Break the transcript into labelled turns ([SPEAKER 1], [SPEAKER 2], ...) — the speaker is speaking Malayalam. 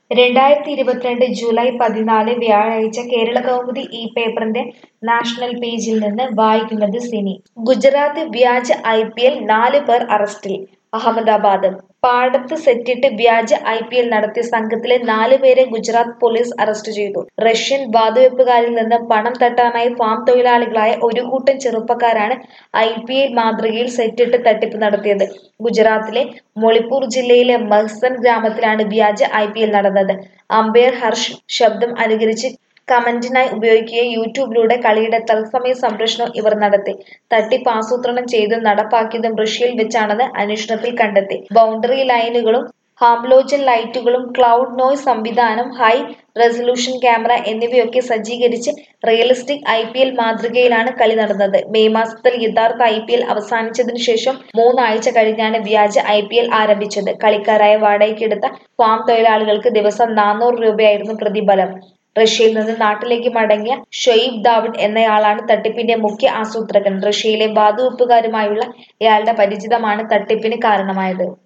[SPEAKER 1] രണ്ടായിരത്തി ഇരുപത്തിരണ്ട് ജൂലൈ പതിനാല് വ്യാഴാഴ്ച കേരളകൗമുദി ഈ പേപ്പറിന്റെ നാഷണൽ പേജിൽ നിന്ന് വായിക്കുന്നത് സിനി ഗുജറാത്ത് വ്യാജ ഐ പി എൽ നാല് പേർ അറസ്റ്റിൽ അഹമ്മദാബാദ് പാടത്ത് സെറ്റിട്ട് വ്യാജ ഐ പി എൽ നടത്തിയ സംഘത്തിലെ നാല് പേരെ ഗുജറാത്ത് പോലീസ് അറസ്റ്റ് ചെയ്തു റഷ്യൻ വാതുവെപ്പുകാരിൽ നിന്ന് പണം തട്ടാനായി ഫാം തൊഴിലാളികളായ ഒരു കൂട്ടം ചെറുപ്പക്കാരാണ് ഐ പി എൽ മാതൃകയിൽ സെറ്റിട്ട് തട്ടിപ്പ് നടത്തിയത് ഗുജറാത്തിലെ മൊളിപ്പൂർ ജില്ലയിലെ മഹ്സൻ ഗ്രാമത്തിലാണ് വ്യാജ ഐ പി എൽ നടന്നത് അമ്പയർ ഹർഷ് ശബ്ദം അനുകരിച്ച് കമന്റിനായി ഉപയോഗിക്കുകയും യൂട്യൂബിലൂടെ കളിയുടെ തത്സമയ സംപ്രേഷണം ഇവർ നടത്തി തട്ടിപ്പ് ആസൂത്രണം ചെയ്തും നടപ്പാക്കിയതും റഷ്യയിൽ വെച്ചാണെന്ന് അന്വേഷണത്തിൽ കണ്ടെത്തി ബൗണ്ടറി ലൈനുകളും ഹാംലോജൻ ലൈറ്റുകളും ക്ലൗഡ് നോയ്സ് സംവിധാനം ഹൈ റെസൊല്യൂഷൻ ക്യാമറ എന്നിവയൊക്കെ സജ്ജീകരിച്ച് റിയലിസ്റ്റിക് ഐ പി എൽ മാതൃകയിലാണ് കളി നടന്നത് മെയ് മാസത്തിൽ യഥാർത്ഥ ഐ പി എൽ അവസാനിച്ചതിനു ശേഷം മൂന്നാഴ്ച കഴിഞ്ഞാണ് വ്യാജ ഐ പി എൽ ആരംഭിച്ചത് കളിക്കാരായ വാടകയ്ക്കെടുത്ത ഫാം തൊഴിലാളികൾക്ക് ദിവസം നാനൂറ് രൂപയായിരുന്നു പ്രതിഫലം റഷ്യയിൽ നിന്ന് നാട്ടിലേക്ക് മടങ്ങിയ ഷൊയ്ബ് ദാവിഡ് എന്നയാളാണ് തട്ടിപ്പിന്റെ മുഖ്യ ആസൂത്രകൻ റഷ്യയിലെ വാതുവെപ്പുകാരുമായുള്ള ഇയാളുടെ പരിചിതമാണ് തട്ടിപ്പിന് കാരണമായത്